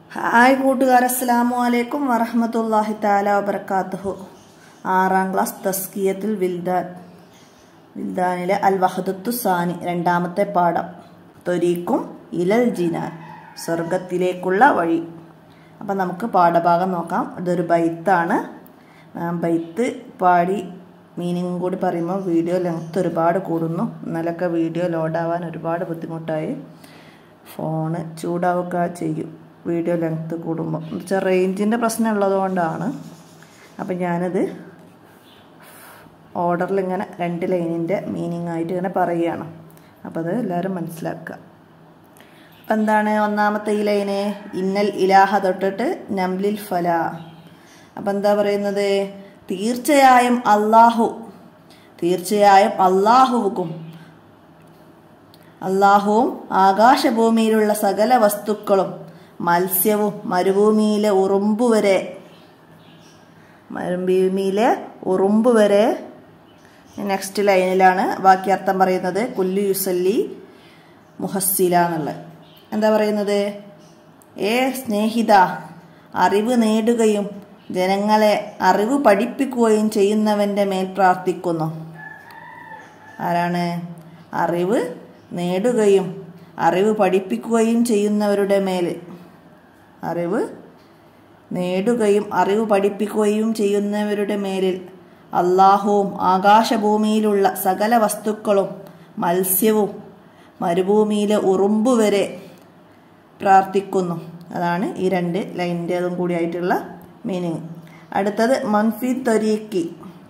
hi കൂട്ടുകാർ അസ്സലാമു അലൈക്കും വറഹമത്തല്ലാഹി താല വബർക്കാത്തുഹു ആറാം ക്ലാസ് തസ്കിയത്തിൽ വിൽദാൻ വിൽദാനിലെ അൽ വഹദത്തു സാനി രണ്ടാമത്തെ പാഠം തൊരീക്കും ഇലൽ ജിനാൻ സ്വർഗത്തിലേക്കുള്ള വഴി അപ്പം നമുക്ക് പാഠഭാഗം നോക്കാം ഇതൊരു ബൈത്താണ് ആ ബൈത്ത് പാടി മീനിങ് കൂടി പറയുമ്പോൾ വീഡിയോ ലെങ്ത് ഒരുപാട് കൂടുന്നു ഇന്നലൊക്കെ വീഡിയോ ലോഡാവാൻ ഒരുപാട് ബുദ്ധിമുട്ടായി ഫോണ് ചൂടാവുക ചെയ്യും വീഡിയോ ലെങ്ത്ത് കൂടുമ്പോൾ എന്നുവെച്ചാൽ റേഞ്ചിൻ്റെ പ്രശ്നം ഉള്ളതുകൊണ്ടാണ് അപ്പം ഞാനത് ഓർഡറിൽ ഇങ്ങനെ രണ്ട് ലൈനിൻ്റെ മീനിങ് ആയിട്ട് ഇങ്ങനെ പറയുകയാണ് അപ്പോൾ അത് എല്ലാവരും മനസ്സിലാക്കുക അപ്പം എന്താണ് ഒന്നാമത്തെ ഈ ലൈന് ഇന്നൽ ഇലാഹ തൊട്ടിട്ട് നംലിൽ ഫല അപ്പം എന്താ പറയുന്നത് തീർച്ചയായും അള്ളാഹു തീർച്ചയായും അള്ളാഹുവും അള്ളാഹുവും ആകാശഭൂമിയിലുള്ള സകല വസ്തുക്കളും മത്സ്യവും മരുഭൂമിയിലെ ഉറുമ്പ് വരെ മരുഭൂമിയിലെ ഉറുമ്പ് വരെ നെക്സ്റ്റ് ലൈനിലാണ് ബാക്കി അർത്ഥം പറയുന്നത് കുല്ലു യുസല്ലി മുഹസ്സില എന്നുള്ളത് എന്താ പറയുന്നത് ഏ സ്നേഹിത അറിവ് നേടുകയും ജനങ്ങളെ അറിവ് പഠിപ്പിക്കുകയും ചെയ്യുന്നവൻ്റെ മേൽ പ്രാർത്ഥിക്കുന്നു ആരാണ് അറിവ് നേടുകയും അറിവ് പഠിപ്പിക്കുകയും ചെയ്യുന്നവരുടെ മേൽ അറിവ് നേടുകയും അറിവ് പഠിപ്പിക്കുകയും ചെയ്യുന്നവരുടെ മേലിൽ അള്ളാഹുവും ആകാശഭൂമിയിലുള്ള സകല വസ്തുക്കളും മത്സ്യവും മരുഭൂമിയിലെ ഉറുമ്പ് വരെ പ്രാർത്ഥിക്കുന്നു അതാണ് ഈ രണ്ട് ലൈനിൻ്റെതും കൂടിയായിട്ടുള്ള മീനിങ് അടുത്തത് മൻഫി തൊരീക്കി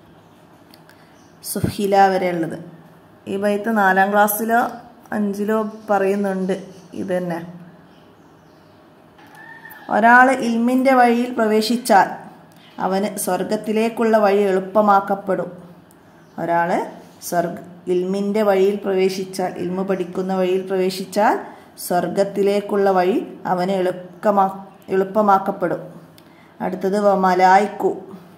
സുഹില വരെയുള്ളത് ഈ ബൈത്ത് നാലാം ക്ലാസ്സിലോ അഞ്ചിലോ പറയുന്നുണ്ട് ഇതന്നെ ഒരാൾ ഇൽമിൻ്റെ വഴിയിൽ പ്രവേശിച്ചാൽ അവന് സ്വർഗത്തിലേക്കുള്ള വഴി എളുപ്പമാക്കപ്പെടും ഒരാൾ സ്വർഗ ഇൽമിൻ്റെ വഴിയിൽ പ്രവേശിച്ചാൽ ഇൽമ പഠിക്കുന്ന വഴിയിൽ പ്രവേശിച്ചാൽ സ്വർഗത്തിലേക്കുള്ള വഴി അവന് എളുപ്പമാ എളുപ്പമാക്കപ്പെടും അടുത്തത് മലായിക്കു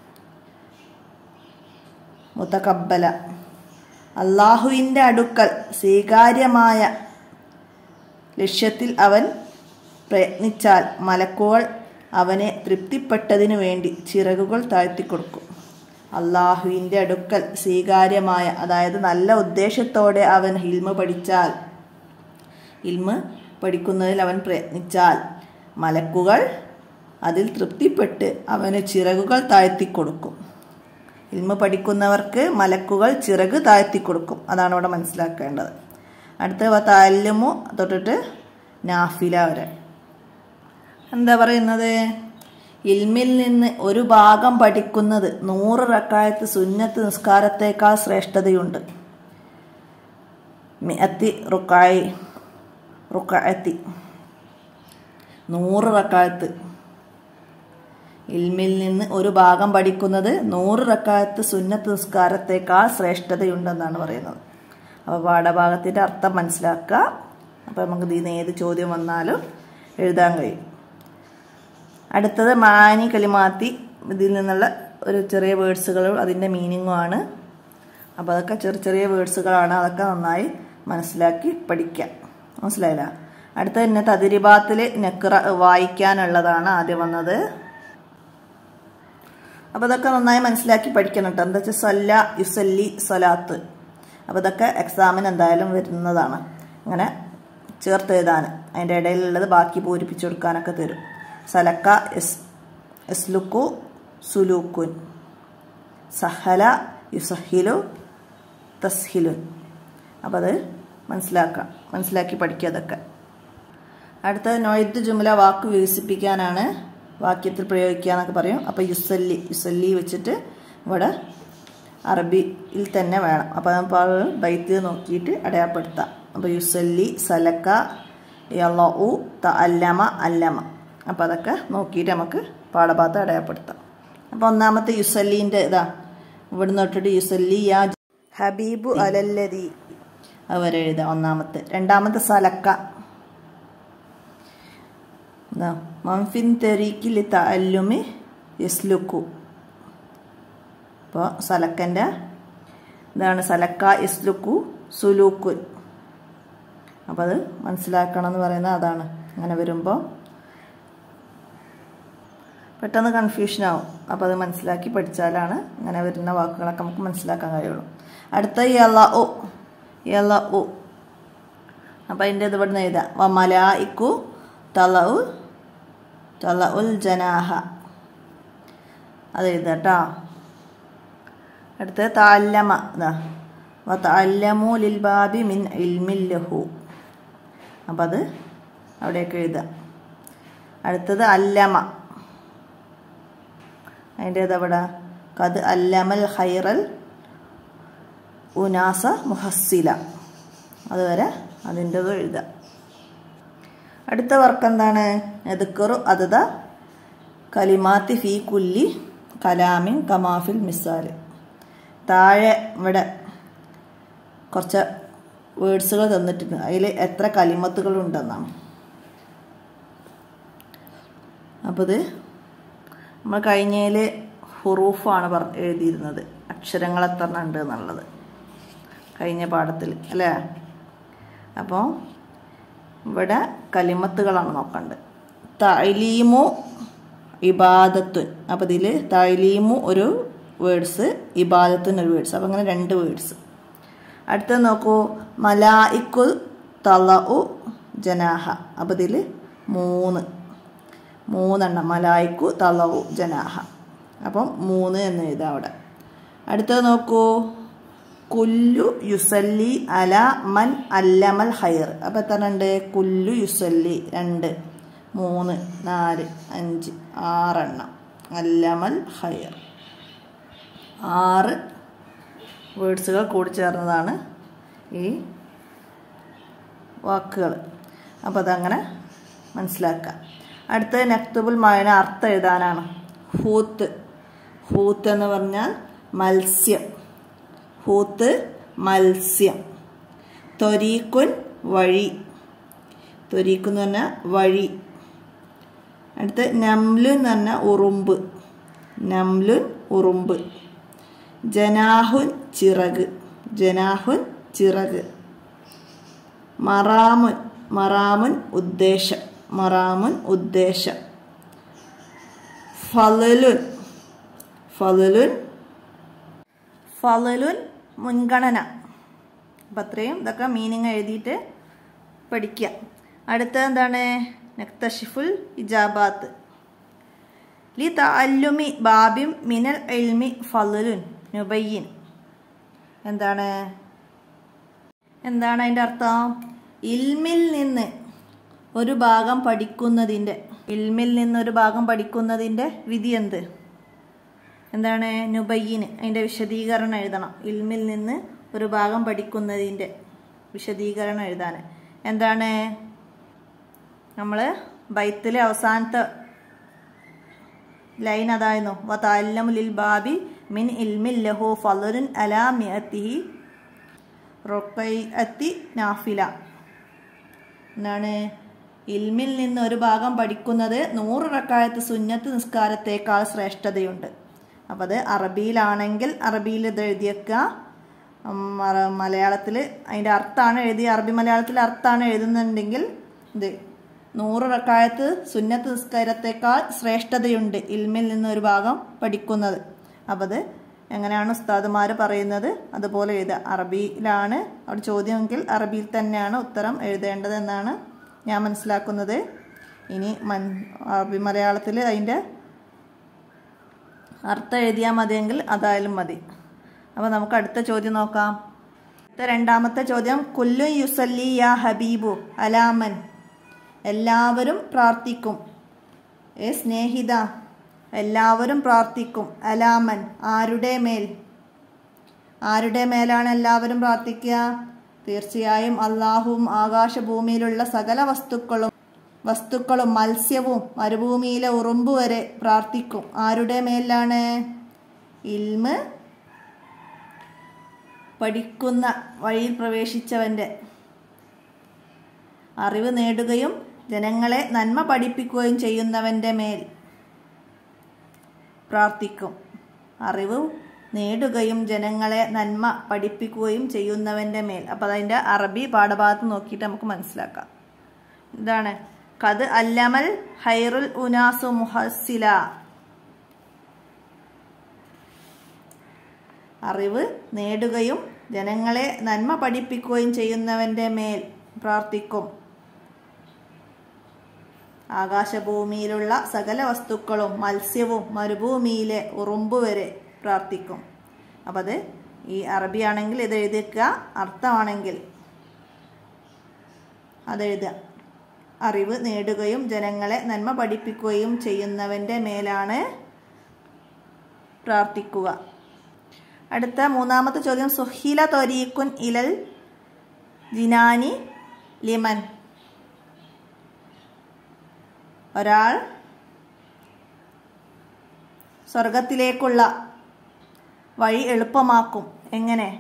മുത്തക്കബല അള്ളാഹുവിൻ്റെ അടുക്കൽ സ്വീകാര്യമായ ലക്ഷ്യത്തിൽ അവൻ പ്രയത്നിച്ചാൽ മലക്കുകൾ അവനെ തൃപ്തിപ്പെട്ടതിനു വേണ്ടി ചിറകുകൾ താഴ്ത്തിക്കൊടുക്കും അള്ളാഹുവിൻ്റെ അടുക്കൽ സ്വീകാര്യമായ അതായത് നല്ല ഉദ്ദേശത്തോടെ അവൻ ഹിൽമ പഠിച്ചാൽ ഇൽമ പഠിക്കുന്നതിൽ അവൻ പ്രയത്നിച്ചാൽ മലക്കുകൾ അതിൽ തൃപ്തിപ്പെട്ട് അവന് ചിറകുകൾ താഴ്ത്തിക്കൊടുക്കും ഇൽമ പഠിക്കുന്നവർക്ക് മലക്കുകൾ ചിറക് താഴ്ത്തിക്കൊടുക്കും അതാണ് ഇവിടെ മനസ്സിലാക്കേണ്ടത് അടുത്ത താല്യമു തൊട്ടിട്ട് നാഫില വരെ എന്താ പറയുന്നത് ഇൽമിൽ നിന്ന് ഒരു ഭാഗം പഠിക്കുന്നത് നൂറ് റക്കായത്ത് സുന്നത്ത് നിസ്കാരത്തേക്കാൾ ശ്രേഷ്ഠതയുണ്ട് മിഅത്തി റുക്കായി റുക്കായത്തി നൂറ് റക്കായത്ത് ഇൽമിൽ നിന്ന് ഒരു ഭാഗം പഠിക്കുന്നത് നൂറ് റക്കായത്ത് സുന്നത്ത് നിസ്കാരത്തേക്കാൾ ശ്രേഷ്ഠതയുണ്ടെന്നാണ് പറയുന്നത് അപ്പോൾ പാഠഭാഗത്തിൻ്റെ അർത്ഥം മനസ്സിലാക്കുക അപ്പോൾ നമുക്ക് ഇതിൽ നിന്ന് ഏത് ചോദ്യം വന്നാലും എഴുതാൻ കഴിയും അടുത്തത് മാനി കലിമാത്തി ഇതിൽ നിന്നുള്ള ഒരു ചെറിയ വേർഡ്സുകളും അതിൻ്റെ മീനിങ്ങുമാണ് അപ്പോൾ അതൊക്കെ ചെറിയ ചെറിയ വേർഡ്സുകളാണ് അതൊക്കെ നന്നായി മനസ്സിലാക്കി പഠിക്കാം മനസ്സിലായില്ല അടുത്ത തന്നെ തതിരിബാത്തിൽ നെക്ര വായിക്കാനുള്ളതാണ് ആദ്യം വന്നത് അപ്പോൾ അതൊക്കെ നന്നായി മനസ്സിലാക്കി പഠിക്കണം കേട്ടോ എന്താ വെച്ചാൽ സല്ല യുസല്ലി സലാത്ത് അപ്പോൾ ഇതൊക്കെ എക്സാമിന് എന്തായാലും വരുന്നതാണ് അങ്ങനെ ചേർത്ത് എഴുതാൻ അതിൻ്റെ ഇടയിലുള്ളത് ബാക്കി പൂരിപ്പിച്ചു കൊടുക്കാനൊക്കെ തരും സലക്ക എസ് എസ്ലുക്കു സുലൂക്കുൻ സഹല യുസഹിലു തസ്ഹിലുൻ അപ്പോൾ അത് മനസ്സിലാക്കാം മനസ്സിലാക്കി പഠിക്കുക അതൊക്കെ അടുത്തത് നൊയ്ത്ത് ജുമല വാക്ക് വികസിപ്പിക്കാനാണ് വാക്യത്തിൽ പ്രയോഗിക്കുക എന്നൊക്കെ പറയും അപ്പോൾ യുസല്ലി യുസല്ലി വെച്ചിട്ട് ഇവിടെ അറബിയിൽ തന്നെ വേണം അപ്പോൾ നമ്മൾ ബൈത്ത് നോക്കിയിട്ട് അടയാളപ്പെടുത്താം അപ്പോൾ യുസല്ലി സലക്ക യലു ത അല്ലമ അല്ലമ അപ്പോൾ അതൊക്കെ നോക്കിയിട്ട് നമുക്ക് പാഠഭാഗത്ത് അടയാളപ്പെടുത്താം അപ്പോൾ ഒന്നാമത്തെ യുസല്ലീൻ്റെ ഇതാ ഇവിടെ തൊട്ടിട്ട് യുസല്ലി യാ ഹബീബു അലല്ലതി അവരെഴുതാം ഒന്നാമത്തെ രണ്ടാമത്തെ സലക്ക മംഫിൻ തെരീക്കിൽ തല്ലുമി യസ്ലുക്കു അപ്പോൾ സലക്കൻ്റെ ഇതാണ് സലക്ക യസ്ലുക്കു സുലൂക്കുൻ അപ്പോൾ അത് മനസ്സിലാക്കണം എന്ന് പറയുന്നത് അതാണ് അങ്ങനെ വരുമ്പോൾ പെട്ടെന്ന് കൺഫ്യൂഷൻ ആവും അപ്പോൾ അത് മനസ്സിലാക്കി പഠിച്ചാലാണ് ഇങ്ങനെ വരുന്ന വാക്കുകളൊക്കെ നമുക്ക് മനസ്സിലാക്കാൻ കഴിയുള്ളൂ അടുത്ത യല ഉ യല ഉ അപ്പം അതിൻ്റെ ഇത് ഇവിടുന്ന് എഴുതാം വമല ഇക്കു തല ഉ തല ഉൽ ജനാഹ അത് എഴുതാട്ടോ അടുത്ത് താല്ലമ ഇതാ വതഅല്ലമു ലിൽ ബാബി മിൻ ഇൽമിൽ ലഹു അപ്പം അത് അവിടെയൊക്കെ എഴുതാം അടുത്തത് അല്ലമ അതിൻ്റെ ഇതവിടെ കത് അല്ലമൽ ഹൈറൽ ഉനാസ മുഹസ്സില അതുവരെ അതിൻ്റെത് എഴുതാം അടുത്ത വർക്ക് എന്താണ് എതുക്കറു അതത കലിമാത്തി ഫി കുല്ലി കലാമിൻ കമാഫിൽ മിസാല് താഴെ ഇവിടെ കുറച്ച് വേർഡ്സുകൾ തന്നിട്ടുണ്ട് അതിൽ എത്ര കലിമത്തുകൾ ഉണ്ടെന്നാണ് അപ്പോൾ ഇത് നമ്മൾ കഴിഞ്ഞതിൽ ഹുറൂഫാണ് പറ എഴുതിയിരുന്നത് അക്ഷരങ്ങൾ എത്ര ഉണ്ട് എന്നുള്ളത് കഴിഞ്ഞ പാഠത്തിൽ അല്ലേ അപ്പോൾ ഇവിടെ കലിമത്തുകളാണ് നോക്കേണ്ടത് തൈലീമു ഇബാദത്തുൻ അപ്പോൾ ഇതിൽ തൈലീമു ഒരു വേർഡ്സ് ഇബാദത്തുൻ ഒരു വേർഡ്സ് അപ്പോൾ അങ്ങനെ രണ്ട് വേർഡ്സ് അടുത്തത് നോക്കൂ മലായിക്കു തലഉ ജനാഹ അപ്പോൾ ഇതിൽ മൂന്ന് മൂന്നെണ്ണം മലായിക്കു തലഉ ജനാഹ അപ്പം മൂന്ന് എന്ന് എഴുതാം അവിടെ അടുത്തത് നോക്കൂ കുല്ലു യുസല്ലി അല മൻ അല്ലമൽ ഹൈർ അപ്പോൾ എത്ര ഉണ്ട് കുല്ലു യുസല്ലി രണ്ട് മൂന്ന് നാല് അഞ്ച് ആറെണ്ണം അല്ലമൽ ഹൈർ ആറ് വേർഡ്സുകൾ കൂടി ചേർന്നതാണ് ഈ വാക്കുകൾ അപ്പോൾ അതങ്ങനെ മനസ്സിലാക്കുക അടുത്തത് നക്തുബുൽ മഴന അർത്ഥം എഴുതാനാണ് ഹൂത്ത് ഹൂത്ത് എന്ന് പറഞ്ഞാൽ മത്സ്യം ഹൂത്ത് മത്സ്യം തൊരീക്കുൻ വഴി തൊരീക്ക് എന്ന് പറഞ്ഞാൽ വഴി അടുത്ത് നംലു എന്ന് പറഞ്ഞാൽ ഉറുമ്പ് നംലുൻ ഉറുമ്പ് ജനാഹുൻ ചിറക് ജനാഹുൻ ചിറക് മറാമുൻ മറാമുൻ ഉദ്ദേശം മറാമുൻ ഉദ്ദേശം ഫലലുൻ ഫലലുൻ ഫലലുൻ മുൻഗണന അപ്പം അത്രയും ഇതൊക്കെ മീനിങ് എഴുതിയിട്ട് പഠിക്കുക അടുത്തത് എന്താണ് നക്തഷിഫുൽ ഇജാബാത്ത് ലി തഅല്ലുമി ബാബിം മിനൽ ഇൽമി ഫലലുൻ നുബയ്യിൻ എന്താണ് എന്താണ് അതിൻ്റെ അർത്ഥം ഇൽമിൽ നിന്ന് ഒരു ഭാഗം പഠിക്കുന്നതിൻ്റെ ഇൽമിൽ നിന്ന് ഒരു ഭാഗം പഠിക്കുന്നതിൻ്റെ വിധി എന്ത് എന്താണ് നുബയ്യിന് അതിൻ്റെ വിശദീകരണം എഴുതണം ഇൽമിൽ നിന്ന് ഒരു ഭാഗം പഠിക്കുന്നതിൻ്റെ വിശദീകരണം എഴുതാൻ എന്താണ് നമ്മൾ ബൈത്തിലെ അവസാനത്തെ ലൈൻ അതായിരുന്നു വതാല്ലമുലിൽ ബാബി മിൻ ഇൽമിൽ ലഹു ഫലറുൻ അലാ മിയത്തിഹി റൊക്കൈഅത്തി നാഫില എന്താണ് ഇൽമിൽ നിന്ന് ഒരു ഭാഗം പഠിക്കുന്നത് നൂറ് റക്കായത്ത് സുന്നത്ത് നിസ്കാരത്തേക്കാൾ ശ്രേഷ്ഠതയുണ്ട് അപ്പം അത് അറബിയിലാണെങ്കിൽ അറബിയിൽ ഇത് എഴുതിയേക്കുക മലയാളത്തിൽ അതിൻ്റെ അർത്ഥമാണ് എഴുതി അറബി മലയാളത്തിൽ അർത്ഥമാണ് എഴുതുന്നുണ്ടെങ്കിൽ ഇത് നൂറ് റക്കായത്ത് സുന്നത്ത് നിസ്കാരത്തേക്കാൾ ശ്രേഷ്ഠതയുണ്ട് ഇൽമിൽ നിന്ന് ഒരു ഭാഗം പഠിക്കുന്നത് അപ്പം അത് എങ്ങനെയാണ് ഉസ്താദുമാർ പറയുന്നത് അതുപോലെ എഴുതുക അറബിയിലാണ് അവിടെ ചോദ്യമെങ്കിൽ അറബിയിൽ തന്നെയാണ് ഉത്തരം എഴുതേണ്ടതെന്നാണ് ഞാൻ മനസ്സിലാക്കുന്നത് ഇനി മൻ അറബി മലയാളത്തിൽ അതിൻ്റെ അർത്ഥം എഴുതിയാൽ മതിയെങ്കിൽ അതായാലും മതി അപ്പോൾ നമുക്ക് അടുത്ത ചോദ്യം നോക്കാം അടുത്ത രണ്ടാമത്തെ ചോദ്യം കുല്ലു യുസല്ലി യാ ഹബീബു അലാമൻ എല്ലാവരും പ്രാർത്ഥിക്കും ഏ സ്നേഹിത എല്ലാവരും പ്രാർത്ഥിക്കും അലാമൻ ആരുടെ മേൽ ആരുടെ മേലാണ് എല്ലാവരും പ്രാർത്ഥിക്കുക തീർച്ചയായും അള്ളാഹുവും ആകാശഭൂമിയിലുള്ള സകല വസ്തുക്കളും വസ്തുക്കളും മത്സ്യവും മരുഭൂമിയിലെ ഉറുമ്പ് വരെ പ്രാർത്ഥിക്കും ആരുടെ മേലാണ് ഇൽമ് പഠിക്കുന്ന വഴിയിൽ പ്രവേശിച്ചവൻ്റെ അറിവ് നേടുകയും ജനങ്ങളെ നന്മ പഠിപ്പിക്കുകയും ചെയ്യുന്നവൻ്റെ മേൽ പ്രാർത്ഥിക്കും അറിവ് നേടുകയും ജനങ്ങളെ നന്മ പഠിപ്പിക്കുകയും ചെയ്യുന്നവൻ്റെ മേൽ അപ്പോൾ അതിൻ്റെ അറബി പാഠഭാഗത്ത് നോക്കിയിട്ട് നമുക്ക് മനസ്സിലാക്കാം ഇതാണ് കത് അല്ലമൽ ഹൈറുൽ ഉനാസു മുഹസില അറിവ് നേടുകയും ജനങ്ങളെ നന്മ പഠിപ്പിക്കുകയും ചെയ്യുന്നവൻ്റെ മേൽ പ്രാർത്ഥിക്കും ആകാശഭൂമിയിലുള്ള സകല വസ്തുക്കളും മത്സ്യവും മരുഭൂമിയിലെ ഉറുമ്പ് വരെ പ്രാർത്ഥിക്കും അപ്പം അത് ഈ അറബിയാണെങ്കിൽ ഇത് എഴുതിക്കുക അർത്ഥമാണെങ്കിൽ അതെഴുതുക അറിവ് നേടുകയും ജനങ്ങളെ നന്മ പഠിപ്പിക്കുകയും ചെയ്യുന്നവൻ്റെ മേലാണ് പ്രാർത്ഥിക്കുക അടുത്ത മൂന്നാമത്തെ ചോദ്യം സുഹീല തൊരീക്കുൻ ഇലൽ ജിനാനി ലിമൻ ഒരാൾ സ്വർഗത്തിലേക്കുള്ള വഴി എളുപ്പമാക്കും എങ്ങനെ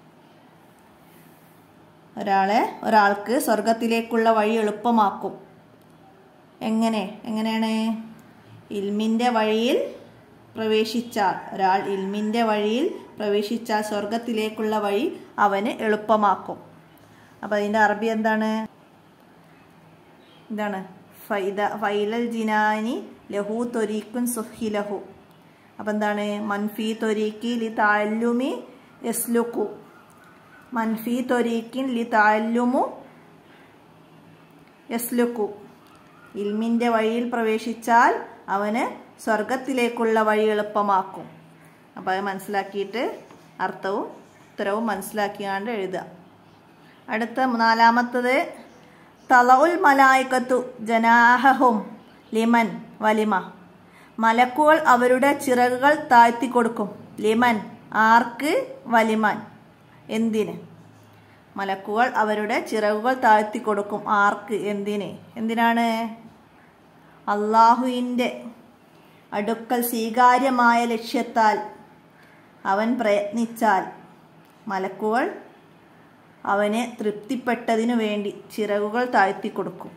ഒരാളെ ഒരാൾക്ക് സ്വർഗത്തിലേക്കുള്ള വഴി എളുപ്പമാക്കും എങ്ങനെ എങ്ങനെയാണ് ഇൽമിൻ്റെ വഴിയിൽ പ്രവേശിച്ചാൽ ഒരാൾ ഇൽമിൻ്റെ വഴിയിൽ പ്രവേശിച്ചാൽ സ്വർഗത്തിലേക്കുള്ള വഴി അവന് എളുപ്പമാക്കും അപ്പം അതിൻ്റെ അറബി എന്താണ് എന്താണ് ഫൈദ ഫൈലൽ ജിനാനി ലഹു തൊരീക്കുൻ സുഹിലഹു അപ്പം എന്താണ് മൻഫി തൊരീക്കി ലി താല്ലുമി യസ്ലുക്കു മൻഫി തൊരീക്കിൻ ലി താല്ലുമു യസ്ലുക്കു ഇൽമിൻ്റെ വഴിയിൽ പ്രവേശിച്ചാൽ അവന് സ്വർഗത്തിലേക്കുള്ള വഴി എളുപ്പമാക്കും അപ്പോൾ അത് മനസ്സിലാക്കിയിട്ട് അർത്ഥവും ഉത്തരവും മനസ്സിലാക്കിയാണ്ട് എഴുതുക അടുത്ത നാലാമത്തത് തലഉൽ മലായിക്കത്തു ജനാഹഹും ലിമൻ വലിമ മലക്കുകൾ അവരുടെ ചിറകുകൾ താഴ്ത്തി കൊടുക്കും ലിമൻ ആർക്ക് വലിമൻ എന്തിന് മലക്കുകൾ അവരുടെ ചിറകുകൾ താഴ്ത്തി കൊടുക്കും ആർക്ക് എന്തിന് എന്തിനാണ് അള്ളാഹുവിൻ്റെ അടുക്കൽ സ്വീകാര്യമായ ലക്ഷ്യത്താൽ അവൻ പ്രയത്നിച്ചാൽ മലക്കുകൾ അവന് തൃപ്തിപ്പെട്ടതിനു വേണ്ടി ചിറകുകൾ താഴ്ത്തി കൊടുക്കും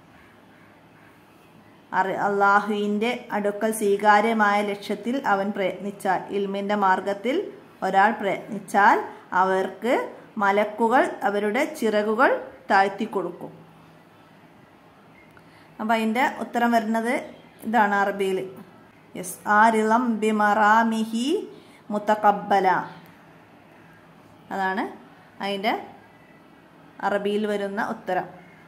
അറി അള്ളാഹുവിൻ്റെ അടുക്കൽ സ്വീകാര്യമായ ലക്ഷ്യത്തിൽ അവൻ പ്രയത്നിച്ചാൽ ഇൽമിൻ്റെ മാർഗത്തിൽ ഒരാൾ പ്രയത്നിച്ചാൽ അവർക്ക് മലക്കുകൾ അവരുടെ ചിറകുകൾ താഴ്ത്തി കൊടുക്കും അപ്പം അതിൻ്റെ ഉത്തരം വരുന്നത് ഇതാണ് അറബിയിൽ യെസ് ആരിളം ബിമറാമിഹി മുത്തക്കബല അതാണ് അതിൻ്റെ അറബിയിൽ വരുന്ന ഉത്തരം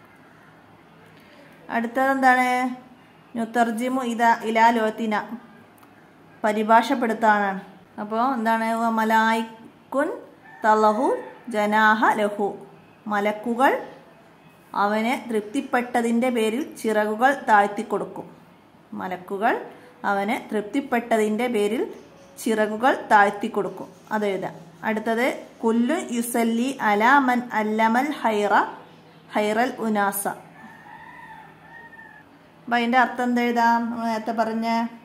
അടുത്തത് എന്താണ് നുത്തർജിമു ഇത ഇലാ ലോത്തിന പരിഭാഷപ്പെടുത്താനാണ് അപ്പോൾ എന്താണ് മലായിക്കുൻ തലഹു ജനാഹ ലഹു മലക്കുകൾ അവന് തൃപ്തിപ്പെട്ടതിൻ്റെ പേരിൽ ചിറകുകൾ താഴ്ത്തിക്കൊടുക്കും മലക്കുകൾ അവന് തൃപ്തിപ്പെട്ടതിൻ്റെ പേരിൽ ചിറകുകൾ താഴ്ത്തിക്കൊടുക്കും അത് എഴുതാം അടുത്തത് കുല്ലു യുസല്ലി അലാമൻ അല്ലമൽ ഹൈറ ഹൈറൽ ഉനാസ അപ്പം അതിൻ്റെ അർത്ഥം എന്ത് എഴുതാം നമ്മൾ നേരത്തെ പറഞ്ഞ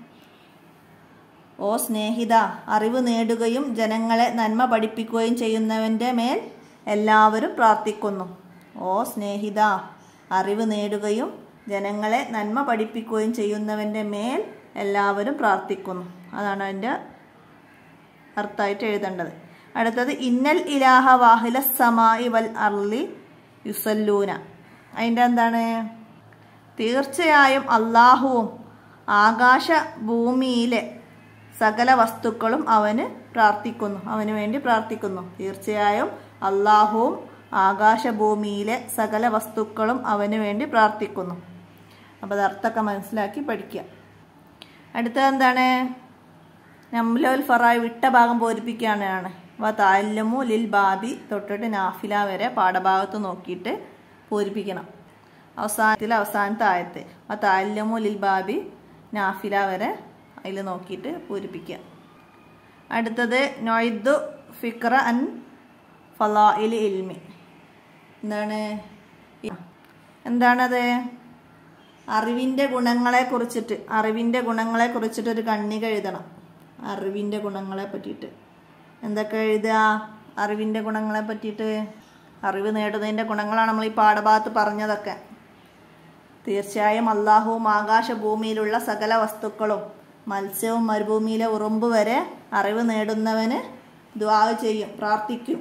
ഓ സ്നേഹിത അറിവ് നേടുകയും ജനങ്ങളെ നന്മ പഠിപ്പിക്കുകയും ചെയ്യുന്നവൻ്റെ മേൽ എല്ലാവരും പ്രാർത്ഥിക്കുന്നു ഓ സ്നേഹിത അറിവ് നേടുകയും ജനങ്ങളെ നന്മ പഠിപ്പിക്കുകയും ചെയ്യുന്നവൻ്റെ മേൽ എല്ലാവരും പ്രാർത്ഥിക്കുന്നു അതാണ് അതിൻ്റെ അർത്ഥമായിട്ട് എഴുതേണ്ടത് അടുത്തത് ഇന്നൽ ഇലാഹ വാഹില സമായി വൽ അർലി യുസല്ലൂന അതിൻ്റെ എന്താണ് തീർച്ചയായും അള്ളാഹുവും ആകാശ ഭൂമിയിലെ സകല വസ്തുക്കളും അവന് പ്രാർത്ഥിക്കുന്നു അവന് വേണ്ടി പ്രാർത്ഥിക്കുന്നു തീർച്ചയായും അള്ളാഹുവും ആകാശഭൂമിയിലെ സകല വസ്തുക്കളും അവന് വേണ്ടി പ്രാർത്ഥിക്കുന്നു അപ്പോൾ അത് അർത്ഥമൊക്കെ മനസ്സിലാക്കി പഠിക്കുക അടുത്തത് എന്താണ് നമ്മലോൽ ഫറായി വിട്ട ഭാഗം പൂരിപ്പിക്കുകയാണ് വ താല്ലമു ലിൽ ബാബി തൊട്ടിട്ട് നാഫില വരെ പാഠഭാഗത്ത് നോക്കിയിട്ട് പൂരിപ്പിക്കണം അവസാനത്തിൽ അവസാനത്തെ ആയത്ത് വ താല്ലമു ലിൽ ബാബി നാഫില വരെ അതിൽ നോക്കിയിട്ട് പൂരിപ്പിക്കുക അടുത്തത് നൊയ്ദു ഫിക്ര അൻ ഫലാഇൽ ഇൽമി എന്താണ് എന്താണത് അറിവിൻ്റെ ഗുണങ്ങളെ കുറിച്ചിട്ട് അറിവിൻ്റെ ഗുണങ്ങളെ കുറിച്ചിട്ട് ഒരു കണ്ണിക എഴുതണം അറിവിൻ്റെ ഗുണങ്ങളെ പറ്റിയിട്ട് എന്തൊക്കെ എഴുതുക അറിവിൻ്റെ ഗുണങ്ങളെ പറ്റിയിട്ട് അറിവ് നേടുന്നതിൻ്റെ ഗുണങ്ങളാണ് നമ്മൾ ഈ പാഠഭാഗത്ത് പറഞ്ഞതൊക്കെ തീർച്ചയായും അള്ളാഹുവും ആകാശഭൂമിയിലുള്ള സകല വസ്തുക്കളും മത്സ്യവും മരുഭൂമിയിലെ ഉറുമ്പ് വരെ അറിവ് നേടുന്നവന് ദ്വാ ചെയ്യും പ്രാർത്ഥിക്കും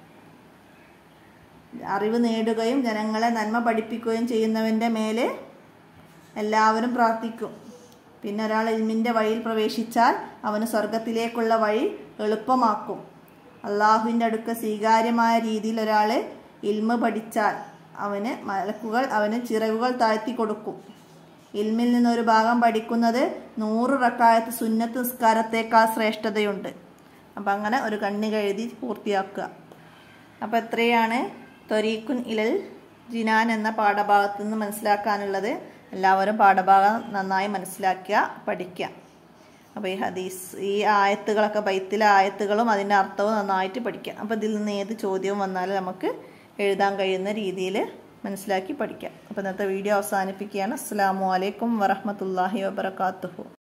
അറിവ് നേടുകയും ജനങ്ങളെ നന്മ പഠിപ്പിക്കുകയും ചെയ്യുന്നവൻ്റെ മേലെ എല്ലാവരും പ്രാർത്ഥിക്കും പിന്നെ ഒരാൾ ഇൽമിൻ്റെ വഴിയിൽ പ്രവേശിച്ചാൽ അവന് സ്വർഗത്തിലേക്കുള്ള വഴി എളുപ്പമാക്കും അള്ളാഹുവിൻ്റെ അടുക്ക സ്വീകാര്യമായ രീതിയിൽ ഒരാൾ ഇൽമ പഠിച്ചാൽ അവന് മലക്കുകൾ അവന് ചിറകുകൾ താഴ്ത്തി കൊടുക്കും ഇൽമിൽ നിന്നൊരു ഭാഗം പഠിക്കുന്നത് നൂറ് റക്കായത്ത് സുന്നത്ത് നിസ്കാരത്തേക്കാൾ ശ്രേഷ്ഠതയുണ്ട് അപ്പം അങ്ങനെ ഒരു കണ്ണിക എഴുതി പൂർത്തിയാക്കുക അപ്പം എത്രയാണ് ത്വരീക്കുൻ ഇലൽ ജിനാൻ എന്ന പാഠഭാഗത്ത് നിന്ന് മനസ്സിലാക്കാനുള്ളത് എല്ലാവരും പാഠഭാഗം നന്നായി മനസ്സിലാക്കുക പഠിക്കുക അപ്പോൾ ഈ ഹദീസ് ഈ ആയത്തുകളൊക്കെ ബൈത്തിലെ ആയത്തുകളും അതിൻ്റെ അർത്ഥവും നന്നായിട്ട് പഠിക്കുക അപ്പോൾ ഇതിൽ നിന്ന് ഏത് ചോദ്യവും വന്നാലും നമുക്ക് എഴുതാൻ കഴിയുന്ന രീതിയിൽ മനസ്സിലാക്കി പഠിക്കാം അപ്പോൾ ഇന്നത്തെ വീഡിയോ അവസാനിപ്പിക്കുകയാണ് അസ്സാം വലൈക്കും വറഹമത്തല്ലാഹി വാബർക്കാത്തുഹു